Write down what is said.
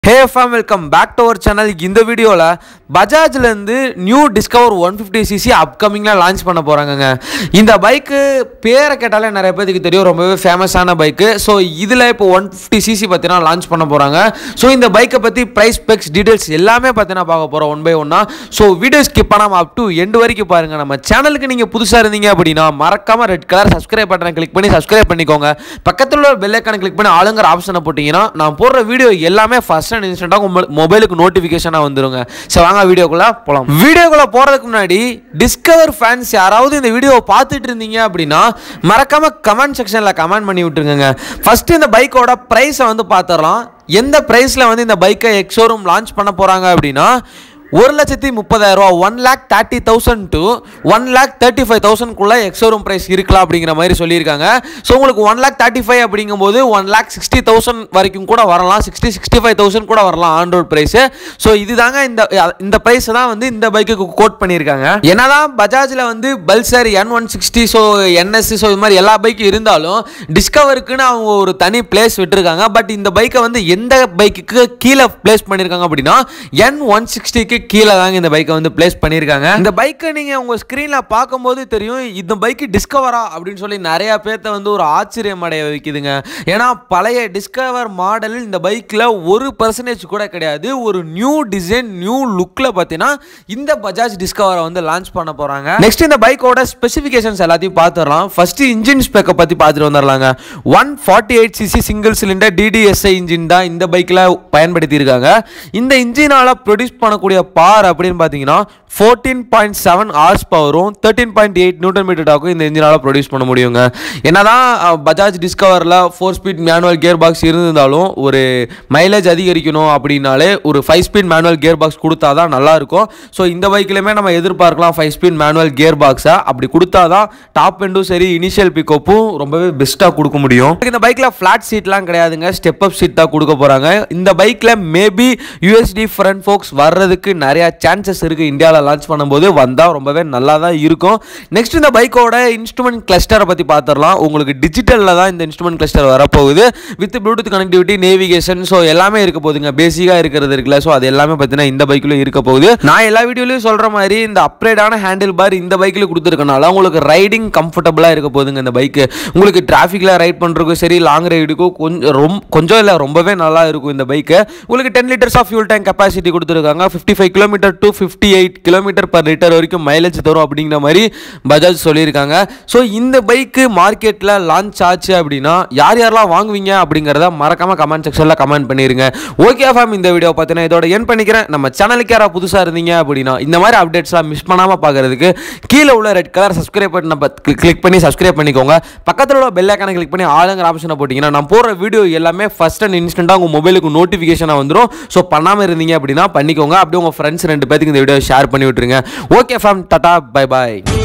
hey fam welcome back to our channel இந்த வீடியோவில் பஜாஜ்லேருந்து new Discover one fifty cc அப்கமிங்கில் லான்ச் பண்ண போகிறாங்கங்க இந்த பைக்கு பேரை கேட்டாலே நிறைய பேருக்கு தெரியும் ரொம்பவே ஃபேமஸான பைக்கு ஸோ இதில் இப்போ ஒன் ஃபிஃப்டி சிசி பார்த்தீங்கன்னா லான்ச் பண்ண போகிறாங்க ஸோ இந்த பைக்கை பற்றி ப்ரைஸ் ஸ்பெக்ஸ் டீடைல்ஸ் எல்லாமே பார்த்தீங்கன்னா பார்க்க போகிறோம் one by one so video skip பண்ணாமல் அப் டு எண்டு வரைக்கும் பாருங்கள் நம்ம சேனலுக்கு நீங்கள் புதுசாக இருந்தீங்க அப்படின்னா மறக்காமல் ரெட் கலர் சப்ஸ்கிரைப் பட்டனை கிளிக் பண்ணி சப்ஸ்கிரைப் பண்ணிக்கோங்க பக்கத்தில் உள்ள பெல் ஐக்கானை கிளிக் பண்ணி ஆளுங்கிற ஆப்ஷனை போட்டிங்கன்னா நான் போடுற வீடியோ எல்லாமே ஃபர்ஸ்ட் அண்ட் இன்ஸ்டண்ட்டாக உங்கள் மொபைலுக்கு நோட்டிஃபிகேஷனாக வந்துருங்க சரி வாங்க வீடியோக்குள்ளே போகலாம் வீடியோக்குள்ளே போகிறதுக்கு முன்னாடி டிஸ்கவர் ஃபேன்ஸ் யாராவது இந்த வீடியோவை பார்த்துட்டு இருந்தீங்க அப்படின்னா மறக்காமல் கமெண்ட் செக்ஷனில் கமெண்ட் பண்ணி விட்டுருங்க ஃபஸ்ட்டு இந்த பைக்கோட ப்ரைஸை வந்து பார்த்துடலாம் எந்த ப்ரைஸில் வந்து இந்த பைக்கை எக்ஸோரூம் லான்ச் பண்ண போகிறாங்க அப்படின்னா ஒரு லட்சத்தி முப்பதாயிரரூவா one lakh thirty thousand to one lakh thirty five தௌசண்ட்குள்ளே எக்ஸோரூம் ப்ரைஸ் இருக்கலாம் அப்படிங்கிற மாதிரி சொல்லியிருக்காங்க ஸோ உங்களுக்கு ஒன் லேக் தேர்ட்டி ஃபைவ் அப்படிங்கும்போது ஒன் லேக் சிக்ஸ்டி தௌசண்ட் வரைக்கும் கூட வரலாம் சிக்ஸ்டி சிக்ஸ்டி ஃபைவ் தௌசண்ட் கூட வரலாம் ஆன் ரோட் ப்ரைஸு ஸோ இதுதாங்க இந்த இந்த ப்ரைஸ் தான் வந்து இந்த பைக்குக்கு கோட் பண்ணியிருக்காங்க என்னதான் பஜாஜில் வந்து Pulsar N one sixty so NS so இது மாதிரி எல்லா பைக்கும் இருந்தாலும் டிஸ்கவருக்குன்னு அவங்க ஒரு தனி பிளேஸ் விட்டுருக்காங்க பட் இந்த பைக்கை வந்து எந்த பைக்குக்கு கீழே பிளேஸ் பண்ணியிருக்காங்க அப்படின்னா என் ஒன் சிக்ஸ்டிக்கு கீழே தாங்க இந்த பைக்கை வந்து பிளேஸ் பண்ணியிருக்காங்க இந்த பைக்கை நீங்கள் உங்கள் ஸ்க்ரீனில் பார்க்கும்போது தெரியும் இந்த பைக்கு டிஸ்கவரா அப்படின்னு சொல்லி நிறையா பேர்த்த வந்து ஒரு ஆச்சரியம் அடைய வைக்குதுங்க ஏன்னா பழைய டிஸ்கவர் மாடலில் இந்த பைக்கில் ஒரு பர்சன்டேஜ் கூட கிடையாது ஒரு நியூ டிசைன் நியூ லுக்கில் பார்த்தீங்கன்னா இந்த பஜாஜ் டிஸ்கவரை வந்து லான்ச் பண்ண போகிறாங்க நெக்ஸ்ட் இந்த பைக்கோட ஸ்பெசிஃபிகேஷன்ஸ் எல்லாத்தையும் பார்த்துடலாம் ஃபர்ஸ்ட் இன்ஜின் ஸ்பெக்கை பற்றி பார்த்துட்டு வந்துடலாங்க one forty eight cc single cylinder DTSi engine தான் இந்த பைக்கில் பயன்படுத்தியிருக்காங்க இந்த இன்ஜினால் ப்ரொடியூஸ் பண்ணக்கூடிய பார் அப்படின்னு பார்த்தீங்கன்னா ஃபோர்டீன் பாயிண்ட் செவன் ஹார்ஸ் பவரும் thirteen point eight newton metre டாக்கும் இந்த இன்ஜினால் ப்ரொடியூஸ் பண்ண முடியுங்க என்னதான் அஹ், பஜாஜ் டிஸ்கவரில் four speed manual gear box இருந்திருந்தாலும் ஒரு மைலேஜ் அதிகரிக்கணும் அப்படின்னாலே ஒரு five speed manual gear box கொடுத்தா தான் நல்லா இருக்கும் ஸோ இந்த பைக்லையுமே நம்ம எதிர்பார்க்கலாம் ஃபைவ் ஸ்பீட் மேனுவல் கியர் பாக்ஸை அப்படி கொடுத்தா தான் டாப் எண்டும் சரி இனிஷியல் பிக்கப்பும் ரொம்பவே பெஸ்ட்டாக கொடுக்க முடியும் இந்த பைக்கில் ஃப்ளாட் சீட்லாம் கிடையாதுங்க ஸ்டெப் அப் சீட் தான் கொடுக்க போகிறாங்க இந்த பைக்கில் மேபி யூஎஸ்டி ஃப்ரண்ட் ஃபோக்ஸ் வர்றதுக்கு நிறையா சான்சஸ் இருக்குது இந்தியாவில் லான்ச் பண்ணும்போது வந்தால் ரொம்பவே நல்லா தான் இருக்கும் நெக்ஸ்ட் இந்த பைக்கோட இன்ஸ்ட்ருமெண்ட் கிளஸ்டரை பற்றி பார்த்துடலாம் உங்களுக்கு டிஜிட்டலில் தான் இந்த இன்ஸ்ட்ருமெண்ட் கிளஸ்டர் வரப்போகுது with Bluetooth connectivity navigation so எல்லாமே இருக்க போகுதுங்க பேசிக்காக இருக்கிறது இருக்குல்ல ஸோ அது எல்லாமே பார்த்தீங்கன்னா இந்த பைக்கிலும் இருக்க போகுது நான் எல்லா வீடியோலையும் சொல்கிற மாதிரி இந்த அப்ரேடான ஹேண்டில் பார் இந்த பைக்கில் கொடுத்துருக்கனால உங்களுக்கு ரைடிங் கம்ஃபர்டபுளாக இருக்க போகுதுங்க இந்த பைக்கு உங்களுக்கு டிராஃபிக்கில் ரைட் பண்ணுறதுக்கும் சரி லாங் ரைடுக்கும் கொஞ்சம் ரொம்ப கொஞ்சம் இல்லை ரொம்பவே நல்லா இருக்கும் இந்த பைக்கு உங்களுக்கு ten litres of fuel tank capacity கொடுத்துருக்காங்க fifty five kilometre to fifty eight kilometre per litre வரைக்கும் மைலேஜ் தரும் அப்படிங்கிற மாதிரி பஜாஜ் சொல்லியிருக்காங்க ஸோ இந்த பைக்கு மார்க்கெட்டில் லான்ச் ஆச்சு அப்படின்னா யார் யாரெல்லாம் வாங்குவீங்க அப்படிங்கிறத மறக்காம கமெண்ட் செக்ஷனில் கமெண்ட் பண்ணிருங்க ஓகே ஃபேம் இந்த வீடியோ பார்த்தீங்கன்னா இதோட என் பண்ணிக்கிறேன் நம்ம சேனலுக்கு யாராவது புதுசாக இருந்தீங்க அப்படின்னா இந்த மாதிரி அப்டேட்ஸ்லாம் மிஸ் பண்ணாமல் பார்க்கறதுக்கு கீழே உள்ள ரெட் கலர் சப்ஸ்கிரைப் பட்டனை கிளிக் பண்ணி சப்ஸ்கிரைப் பண்ணிக்கோங்க பக்கத்தில் உள்ள பெல் ஐக்கானை கிளிக் பண்ணி ஆளுங்கிற ஆப்ஷனை போட்டிங்கன்னா நான் போடுற வீடியோ எல்லாமே ஃபஸ்ட் அண்ட் இன்ஸ்டண்ட்டாக உங்கள் மொபைலுக்கு நோட்டிஃபிகேஷனாக வந்துடும் ஸோ பண்ணாமல் இருந்தீங்க அப்படின்னா பண்ணிக்கோங்க அப்படியே உங்கள் ஃப்ரெண்ட்ஸ் ரெண்டு பேத்துக்கு இந்த வீடியோ ஷேர் பண்ணி விட்டுருங்க ஓகே ஃபேம் டாடா பை பாய்